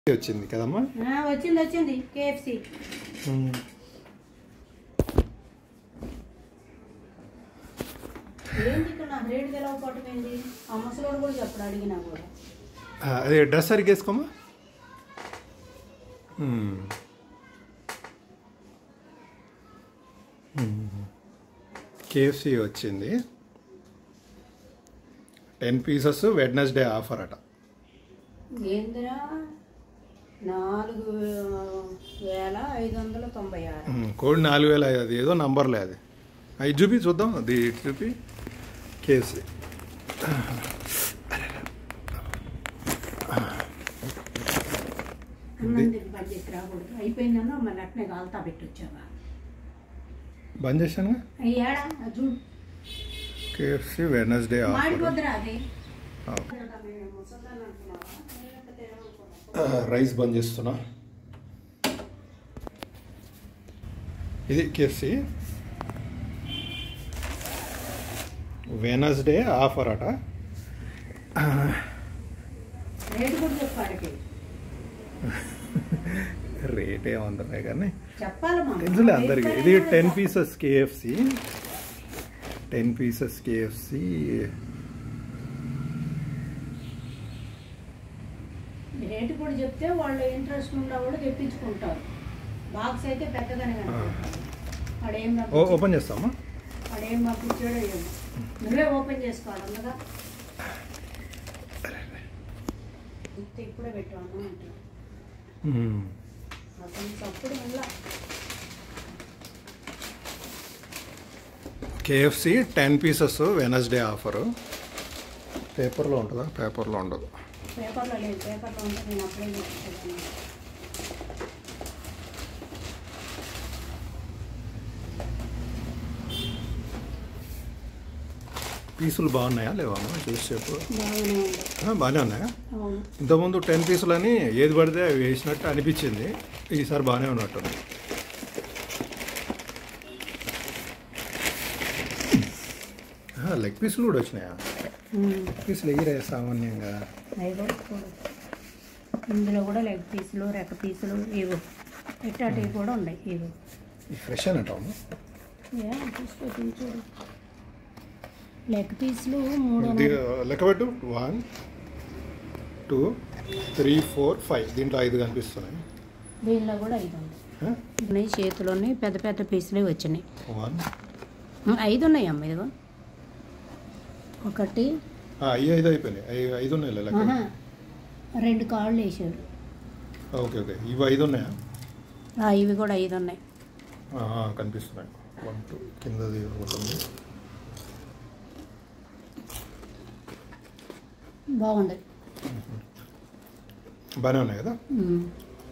వచ్చింది కదమ్మా ఆ, వచ్చింది వచ్చింది కేఎఫ్సి ఏంటి ఇక్కడ నాకు రేటు తెలవకపోవటం ఏంటి ఆ ముసలోడు కూడా చెప్పడు అడిగినా కూడా ఆ, అదే డ్రెస్ సరిగ్గా వేసుకోమా కేఎఫ్సి వచ్చింది టెన్ పీసెస్ వెడ్నెస్డే ఆఫర్ అట ఏందిరా నాలుగు వేల ఐదు వందల తొంభై ఆరు ఉమ్, కోడి నాలుగు వేల ఐదు అది ఏదో నంబర్లే అది అది చూపి చూద్దాం అది ఇటు చూపి కేఎఫ్సి అన్నం బడ్జెట్ రాకూడదు అయిపోయిందన్నా మళ్ళీ అట్నే కాలుతా పెట్టి వచ్చావా బంద్ చేశాను అయ్యాడా చూడు కేఎఫ్సి వెడ్నెస్డే ఆఫర్ మాడిపోద్దురా అది ఆ. ముసల్దాన్ని అనుకున్నావా లేకపోతే ఏమనుకున్నావా? రైస్ బంద్ చేస్తున్నా ఇది కేఎఫ్సి వెనస్డే ఆఫర్ అట రేటు కూడా చెప్పాడికి రేట్ ఏమందలే కానీ చెప్పాలి మా తెలుసులే అందరికి ఇది ten pieces KFC ten pieces KFC rate కూడా చెప్తే వాళ్ళు ఇంట్రెస్ట్ ఉన్న వాళ్ళు తెప్పించుకుంటారు బాక్స్ అయితే పెద్దగానే కనుకుంటారు వాడేం పంపించాడు ఓపెన్ చేస్తామా వాడేం పంపించాడో ఏమో నువ్వే ఓపెన్ చేసుకోవాలి అందుగా ఇంత ఇప్పుడే పెట్టాను అంటారు అసలు తప్పుడు మళ్ళా KFC ten pieces Wednesday offer పేపర్లో ఉంటుందా పేపర్లో ఉండదు పేపర్లో లేదు పేపర్లో ఉంటే నేను అప్లై చేసుకుంటాను పీసులు బాగున్నాయా లేవా అమ్మా? చూసి చెప్పు బాగానే ఉంది ఆ, బాగానే ఉన్నాయా అవును ఇంతకుముందు టెన్ పీసులు అని ఏది పడితే అవి వేసినట్టు అనిపించింది ఈసారి బాగానే ఉన్నట్టుంది ఆ, లెగ్ పీసులు కూడా వచ్చినాయా ఉమ్. పీసులు ఎగిరే సామాన్యంగా అవి కూడా చూడు ఇందులో కూడా లెగ్ పీసులు రెక్క పీసులు ఇవి ఇట్లాంటివి కూడా ఉన్నాయి ఇవి ఈ ఫ్రెష్ అనటం ఏ చూసుకో తిని చూడు లెగ్ పీసులు మూడు లెక్క పెట్టు one two three four five దీంట్లో ఐదు కనిపిస్తున్నాయి దీనిలో కూడా ఐదు ఉంది ఉన్నాయి చేతిలోని పెద్ద పెద్ద పీసులు వచ్చినాయి వన్ ఉమ్, ఐదు ఉన్నాయి అమ్మ ఇదిగో ఒకటి అవి ఐదు అయిపోయినాయి ఐ- ఐదు ఉన్నాయి లెక్క ఆహా, రెండు కాళ్ళు వేసాడు ఓకే ఓకే ఇవి ఐదు ఉన్నాయా ఆ, ఇవి కూడా ఐదు ఉన్నాయి ఆ, ఆ, కనిపిస్తున్నాయి వన్ టూ కిందది ఒకటి ఉంది బాగుంది బాగానే ఉన్నాయి కదా ఉమ్.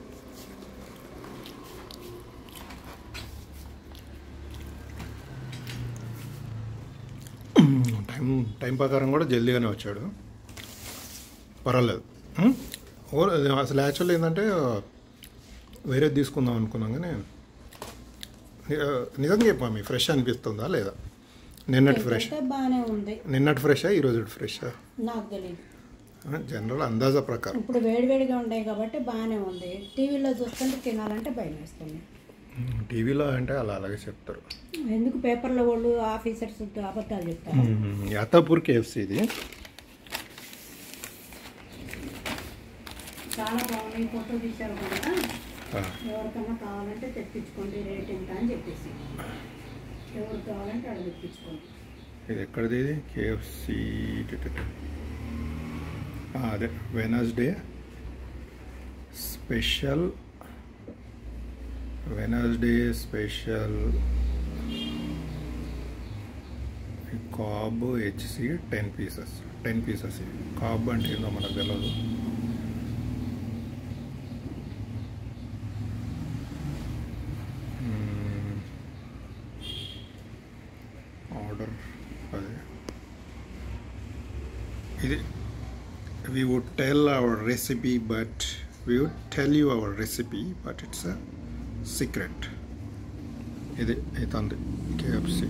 టైం టైం ప్రకారం కూడా జల్దీగానే వచ్చాడు పర్వాలేదు ఉం? ఓ- అసలు యాక్చువల్ ఏంటంటే వేరేది తీసుకుందాం అనుకున్నాం కానీ ని- నిజంగా చెప్పా మీ ఫ్రెష్ అనిపిస్తుందా లేదా నిన్నటి ఫ్రెష్ అయితే బాగానే ఉంది నిన్నటి ఫ్రెషా ఈరోజు ఫ్రెషా నాకు తెలియదు జనరల్ అందాజా ప్రకారం ఇప్పుడు వేడివేడిగా ఉన్నాయి కాబట్టి బాగానే ఉంది టీవీలో చూస్తుంటే తినాలంటే భయం వేస్తుంది టీవీలో అంటే అలా అలాగే చెప్తారు ఎందుకు పేపర్లో వాళ్ళు ఆఫీసర్స్ అబద్ధాలు చెప్తారు యాతాపూర్ కేఎఫ్సి ఇది చాలా బాగున్నాయి ఫోటో తీశారు కూడా ఆ, ఎవరికన్నా కావాలంటే తెప్పించుకోండి రేట్ ఎంత అని చెప్పేసి ఎవరు కావాలంటే అక్కడ తెప్పించుకోండి ఇది ఎక్కడిది ఇది కేఎఫ్సి అదే వెనస్డే స్పెషల్ వెనస్డే స్పెషల్ కాబ్ హెచ్సి టెన్ పీసెస్ టెన్ పీసెస్ ఇవి కాబ్ అంటే ఏందో మనకు తెలియదు ఆర్డర్ అదే ఇది we would tell our recipe but we would tell you our recipe but it's a secret ఇది ఇతంది కేఎఫ్సి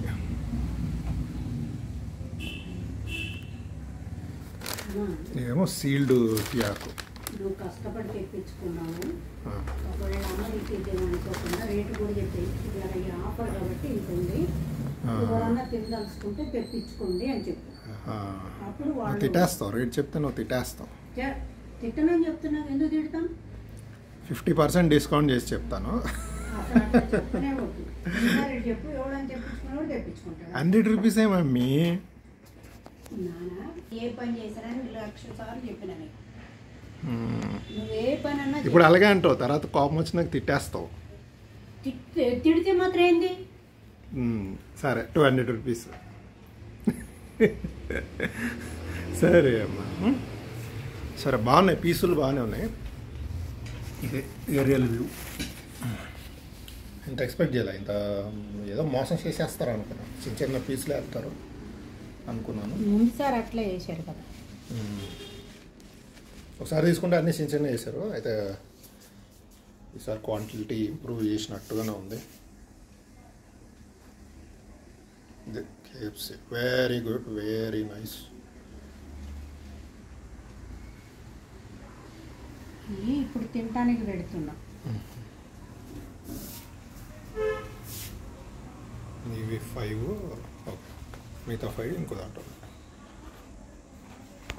ఇదేమో సీల్డ్ ప్యాక్ నువ్వు కష్టపడి తెప్పించుకున్నావు ఆ, ఒకవేళ అమ్మ ఇచ్చేద్దాం అనుకోకుండా రేటు కూడా చెప్పి ఇది అలాగే ఆఫర్ కాబట్టి ఇంత ఉంది ఆ. ఎవరన్నా తినదలుచుకుంటే తెప్పించుకోండి అని చెప్పు ఆ. అప్పుడు నువ్వు వాళ్ళు తిట్టేస్తావు రేట్ చెప్తే నువ్వు తిట్టేస్తావు "చే, తిట్టనని చెప్తున్నావు ఎందుకు తిడతాం ఫిఫ్టీ పర్సెంట్ డిస్కౌంట్ చేసి చెప్తాను అసలు అట్లా చెప్పనే వద్దు ఇంకా రేటు చెప్పు ఎవడని తెప్పించుకున్నాడు తెప్పించుకుంటాడు హండ్రెడ్ రూపీసే మమ్మీ నాన్న ఏ పని చేశారని లక్ష సార్లు చెప్పిన నీకు మ్మ్. నువ్వు ఏ పని అన్నా ఇప్పుడు అలాగే అంటావు తర్వాత కోపం వచ్చి నాకు తిట్టేస్తావు తిడితే తిడితే మాత్రం ఏంది మ్మ్. సరే టూ హండ్రెడ్ రూపీస్ సరే అమ్మా మ్మ్. సరే బాగున్నాయి పీసులు బాగానే ఉన్నాయి ఇది ఏరియల్ వ్యూ ఇంత ఎక్స్పెక్ట్ చేయాలి ఇంత ఏదో మోసం చేసేస్తారు అనుకున్నాను చిన్న చిన్న పీసులు వేస్తారు అనుకున్నాను ముందు సార్ అట్లా చేశారు కదా మ్మ్. ఒకసారి తీసుకుంటే అన్ని చిన్న చిన్న చేశారు అయితే ఈసారి క్వాంటిటీ ఇంప్రూవ్ చేసినట్టుగానే ఉంది ఇది KFC very good very nice ఇవి ఇప్పుడు తినటానికి పెడుతున్నా ఇవి ఫైవ్ మిగతా ఫైవ్ ఇంకో దాంట్లో